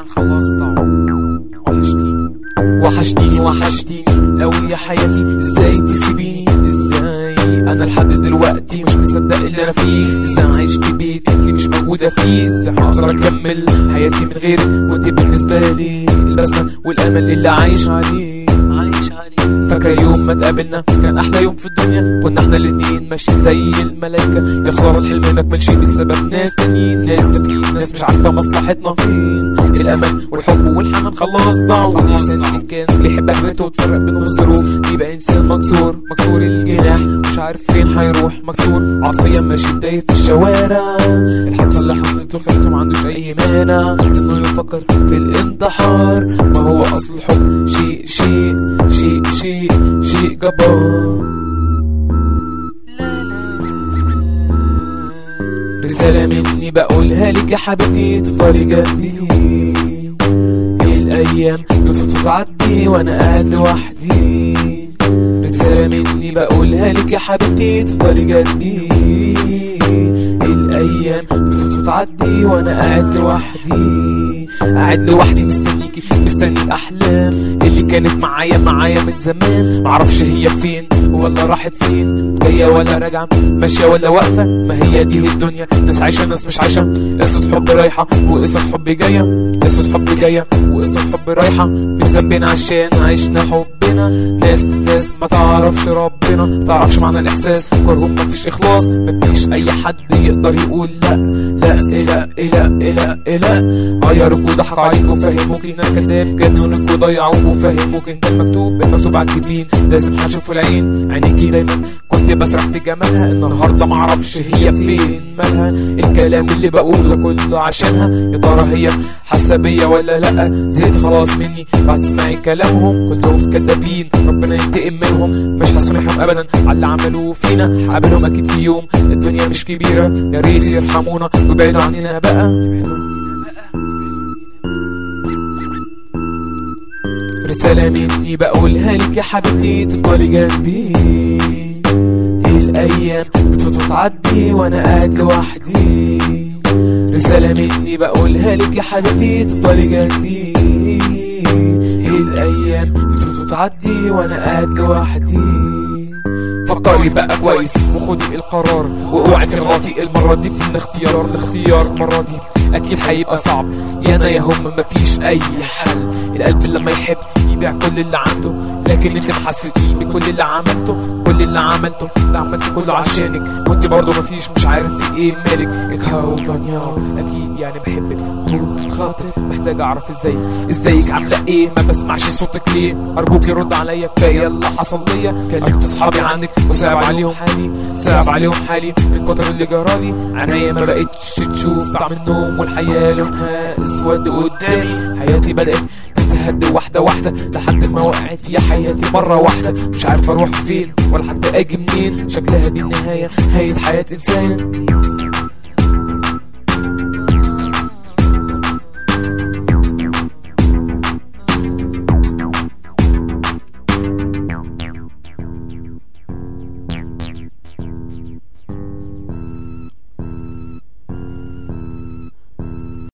خلاص ضاع وحشتيني وحشتيني وحشتيني قوي يا حياتي ازاي تسيبيني ازاي انا لحد دلوقتي مش مصدق اللي انا فيه ازاي عايش في بيت انتي مش موجوده فيه ازاي هقدر اكمل حياتي من غيرك وانتي بالنسبه لي البسمه والامل اللي عايش عليه عايش عليه فاكر يوم ما اتقابلنا كان احلى يوم في الدنيا كنا احنا الاتنين ماشيين زي الملايكه يا خساره الحلم ما كملش بسبب ناس تانيين ناس تافهين ناس مش عارفه مصلحتنا فين الامل والحب والحنان خلاص ضاعوا الانسان اللي كان بيحبك بيته وتفرق بينهم الظروف يبقى انسان مكسور مكسور الجناح مش عارف فين هيروح مكسور عاطفيا ماشي تايه في الشوارع الحادثه اللي حصلت له خلته ما عندوش اي مانع انه يفكر في الانتحار ما هو اصل الحب شيء شيء شيء شيء شيء جبار رسالة مني بقولها لك يا حبيبتي تفضلي جنبي الأيام بتعدي وأنا قاعد لوحدي رسالة مني بقولها لك يا حبيبتي تفضلي جنبي الأيام بتعدي وأنا قاعد لوحدي قاعد لوحدي مستنيكي مستني الأحلام اللي كانت معايا معايا من زمان معرفش هي فين ولا راحت فين جاية ولا راجعة ماشية ولا واقفة ما هي دي الدنيا ناس عايشة ناس مش عايشة قصة حب رايحة وقصة حب جاية قصة حب جاية وقصة حب رايحة مش ذنبنا عشان عشنا حبنا ناس ناس ما تعرفش ربنا ما تعرفش معنى الإحساس كرهم مفيش إخلاص مفيش أي حد يقدر يقول لا لا لا لا لا لا غيروك وضحك عليك وفهموك انك كذاب جنونك وضيعوك وفهموك انت المكتوب المكتوب على الجبين لازم هشوف العين عينيكي دايما كنت بسرح في جمالها النهارده معرفش هي فين مالها الكلام اللي بقوله كله عشانها يا ترى هي حاسه بيا ولا لا زهقت خلاص مني بعد تسمعي كلامهم كلهم كدابين ربنا ينتقم منهم مش هسامحهم ابدا على اللي عملوه فينا هقابلهم اكيد في يوم الدنيا مش كبيره يا ريت يرحمونا ويبعدوا عننا بقى رسالة مني بقولها لك يا حبيبتي تفضلي جنبي الأيام بتعدي وأنا قاعد لوحدي رسالة مني بقولها لك يا حبيبتي تفضلي جنبي الأيام بتعدي وأنا قاعد لوحدي فكري بقى كويس وخدي القرار واوعي تغلطي المرة دي في الاختيار الاختيار المرة دي اكيد هيبقى صعب يا انا يا هم مفيش اي حل القلب لما يحب يبيع كل اللي عنده لكن انت محسسين بكل اللي عملته كل اللي عملته اللي عملته كله عشانك وانت برضه مفيش مش عارف في ايه مالك اكهو فانياو اكيد يعني بحبك هو خاطر محتاج اعرف ازاي ازيك عامله ايه ما بسمعش صوتك ليه ارجوك يرد عليا كفايه اللي حصل ليا كلمت اصحابي عنك وصعب عليهم حالي صعب عليهم حالي من كتر اللي جرالي عينيا ما بقتش تشوف طعم النوم والحياه لونها اسود قدامي حياتي بدات تتهد واحده واحده لحد ما وقعت يا حياتي مره واحده مش عارف اروح فين ولا حتى اجي منين شكلها دي النهايه نهايه حياه انسان